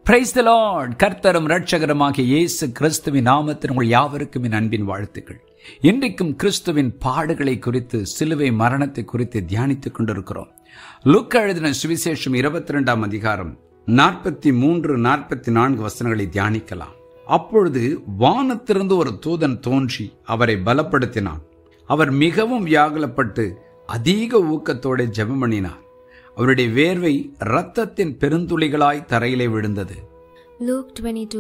Praise the Lord கர்த்தரும் ரட்சகரமாகிய இயேசு கிறிஸ்துவின் நாமத்தில் உங்கள் யாவருக்கும் என் அன்பின் வாழ்த்துக்கள் இன்றைக்கும் கிறிஸ்துவின் பாடுகளை குறித்து சிலுவை மரணத்தை குறித்து தியானித்துக் கொண்டிருக்கிறோம் லுக் எழுதின சுவிசேஷம் இருபத்தி ரெண்டாம் அதிகாரம் நாற்பத்தி மூன்று நாற்பத்தி நான்கு வசனங்களை தியானிக்கலாம் அப்பொழுது வானத்திலிருந்து ஒரு தூதன் தோன்றி அவரை பலப்படுத்தினான் அவர் மிகவும் வியாகுலப்பட்டு அதிக ஊக்கத்தோടെ ஜெபம் பண்ணினார் அவருடைய வேர்வை இரத்தத்தின் பெருந்துளிகளாய் தரையிலே விழுந்தது Luke 22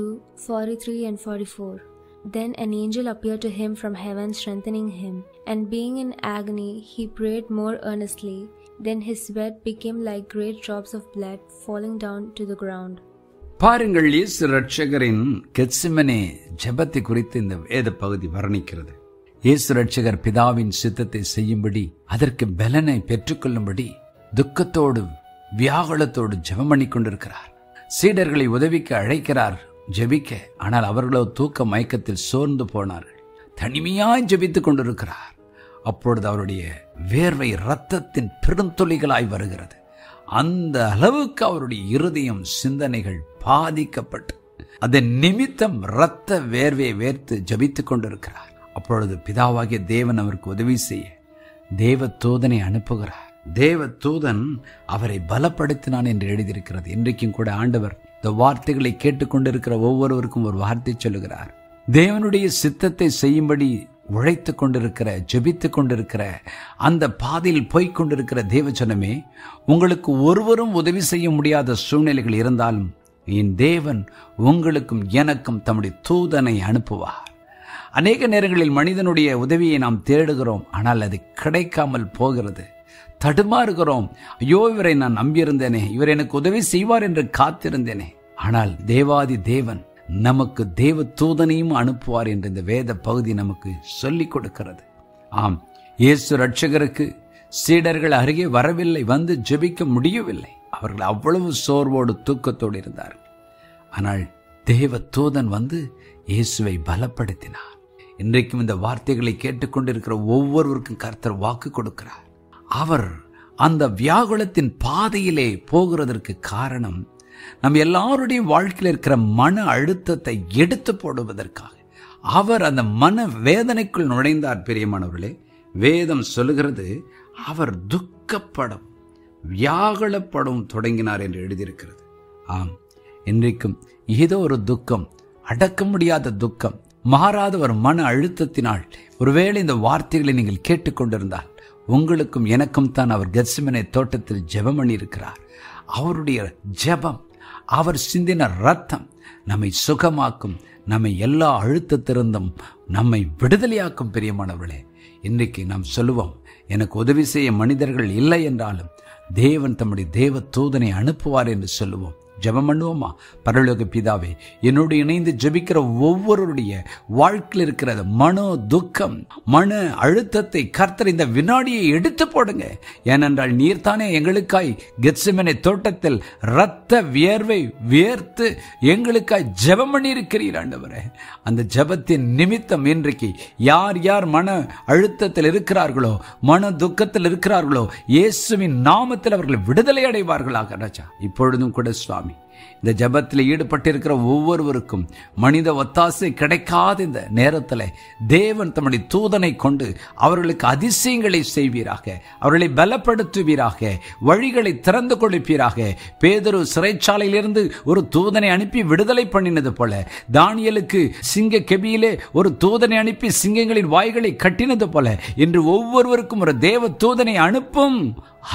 43 and 44. Then an angel appeared to him from heaven, strengthening him. And being in agony, he prayed more earnestly. Then his sweat became like great drops of blood falling down to the ground. பாருங்கள் இயேசு ரட்சகரின் கெட்சிமனே ஜெபத்தை குறித்து இந்த வேத பகுதி வர்ணிக்கிறது இயேசு ரட்சகர் பிதாவின் சித்தத்தை செய்யும்படி அதற்கு பலனை பெற்றுக்கொள்ளும்படி துக்கத்தோடு வியாகுலத்தோடு ஜெபம் பண்ணி கொண்டிருக்கிறார் சீடர்களை உதவிக்கு அழைக்கிறார் ஜெபிக்க ஆனால் அவர்களோ தூக்க மயக்கத்தில் சோர்ந்து போனார்கள் தனிமையாய் ஜெபித்துக் கொண்டிருக்கிறார் அப்பொழுது அவருடைய வேர்வை இரத்தத்தின் பெருந்துளிகளாய் வருகிறது அந்த அளவுக்கு அவருடைய இருதயம் சிந்தனைகள் பாதிக்கப்பட்டு அதன் நிமித்தம் இரத்த வேர்வையை வேர்த்து ஜபித்துக் கொண்டிருக்கிறார் அப்பொழுது பிதாவாகிய தேவன் அவருக்கு உதவி செய்ய தேவ தூதனை அனுப்புகிறார் தேவ தூதன் அவரை பலப்படுத்தினான் என்று எழுதியிருக்கிறது இன்றைக்கும் கூட ஆண்டவர் இந்த வார்த்தைகளை கேட்டுக்கொண்டிருக்கிற ஒவ்வொருவருக்கும் ஒரு வார்த்தை சொல்லுகிறார் தேவனுடைய சித்தத்தை செய்யும்படி உழைத்து கொண்டிருக்கிற ஜெபித்து கொண்டிருக்கிற அந்த பாதையில் போய்க் கொண்டிருக்கிற தேவஜனமே உங்களுக்கு ஒருவரும் உதவி செய்ய முடியாத சூழ்நிலைகள் இருந்தாலும் என் தேவன் உங்களுக்கும் எனக்கும் தம்முடைய தூதனை அனுப்புவார் அநேக நேரங்களில் மனிதனுடைய உதவியை நாம் தேடுகிறோம் ஆனால் அது கிடைக்காமல் போகிறது தடுமாறுகிறோம் ஐயோ இவரை நான் நம்பியிருந்தேனே இவர் எனக்கு உதவி செய்வார் என்று காத்திருந்தேனே ஆனால் தேவாதி தேவன் நமக்கு தேவ தூதனையும் அனுப்புவார் என்று இந்த வேத பகுதி நமக்கு சொல்லிக் கொடுக்கிறது ஆம் இயேசு ரட்சகருக்கு சீடர்கள் அருகே வரவில்லை வந்து ஜெபிக்க முடியவில்லை அவர்கள் அவ்வளவு சோர்வோடு தூக்கத்தோடு இருந்தார்கள் ஆனால் தேவ தூதன் வந்து இயேசுவை பலப்படுத்தினார் இன்றைக்கும் இந்த வார்த்தைகளை கேட்டுக்கொண்டிருக்கிற ஒவ்வொருவருக்கும் கர்த்தர் வாக்கு கொடுக்கிறார் அவர் அந்த வியாகுலத்தின் பாதையிலே போகிறதற்கு காரணம் நம் எல்லாருடைய வாழ்க்கையில் இருக்கிற மன அழுத்தத்தை எடுத்து போடுவதற்காக அவர் அந்த மன வேதனைக்குள் நுழைந்தார் பிரியமானவர்களே வேதம் சொல்லுகிறது அவர் துக்கப்படும் வியாகுலப்படும் தொடங்கினார் என்று எழுதியிருக்கிறது ஆம் இன்றைக்கும் ஏதோ ஒரு துக்கம் அடக்க முடியாத துக்கம் மாறாத ஒரு மன அழுத்தத்தினால் ஒருவேளை இந்த வார்த்தைகளை நீங்கள் கேட்டுக்கொண்டிருந்தால் உங்களுக்கும் எனக்கும் தான் அவர் கெட்சிமனை தோட்டத்தில் ஜெபம் பண்ணியிருக்கிறார் அவருடைய ஜெபம் அவர் சிந்தின ரத்தம் நம்மை சுகமாக்கும் நம்மை எல்லா அழுத்தத்திருந்தும் நம்மை விடுதலையாக்கும் பிரியமானவர்களே இன்றைக்கு நாம் சொல்லுவோம் எனக்கு உதவி செய்ய மனிதர்கள் இல்லை என்றாலும் தேவன் தம்முடைய தேவ தூதனை அனுப்புவார் என்று சொல்லுவோம் ஜெபம் பண்ணுவோமா பரலோக பிதாவே என்னோடு இணைந்து ஜெபிக்கிற ஒவ்வொருடைய வாழ்க்கையில் இருக்கிற மனோ துக்கம் மன அழுத்தத்தை கர்த்தர் இந்த வினாடியை எடுத்து போடுங்க ஏனென்றால் நீர்தானே எங்களுக்காய் கெட்சிமனை தோட்டத்தில் இரத்த வியர்வை வியர்த்து எங்களுக்காய் ஜெபம் பண்ணியிருக்கிறீர் ஆண்டவரே அந்த ஜெபத்தின் நிமித்தம் இன்றைக்கு யார் யார் மன அழுத்தத்தில் இருக்கிறார்களோ மன துக்கத்தில் இருக்கிறார்களோ இயேசுவின் நாமத்தில் அவர்கள் விடுதலை அடைவார்களாக ராஜா இப்பொழுதும் கூட சுவாமி இந்த ஜபத்தில் ஈடுபட்டிருக்கிற ஒவ்வொருவருக்கும் மனித ஒத்தாசை கிடைக்காத இந்த நேரத்தில் தேவன் தம்முடைய தூதனை கொண்டு அவர்களுக்கு அதிசயங்களை செய்வீராக அவர்களை பலப்படுத்துவீராக வழிகளை திறந்து கொடுப்பீராக பேதொரு சிறைச்சாலையிலிருந்து ஒரு தூதனை அனுப்பி விடுதலை பண்ணினது போல தானியலுக்கு சிங்க கெபியிலே ஒரு தூதனை அனுப்பி சிங்கங்களின் வாய்களை கட்டினது போல இன்று ஒவ்வொருவருக்கும் ஒரு தேவ தூதனை அனுப்பும்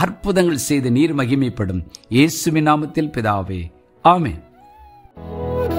அற்புதங்கள் செய்து நீர் மகிமைப்படும் இயேசுவின் நாமத்தில் பிதாவே ஆமென்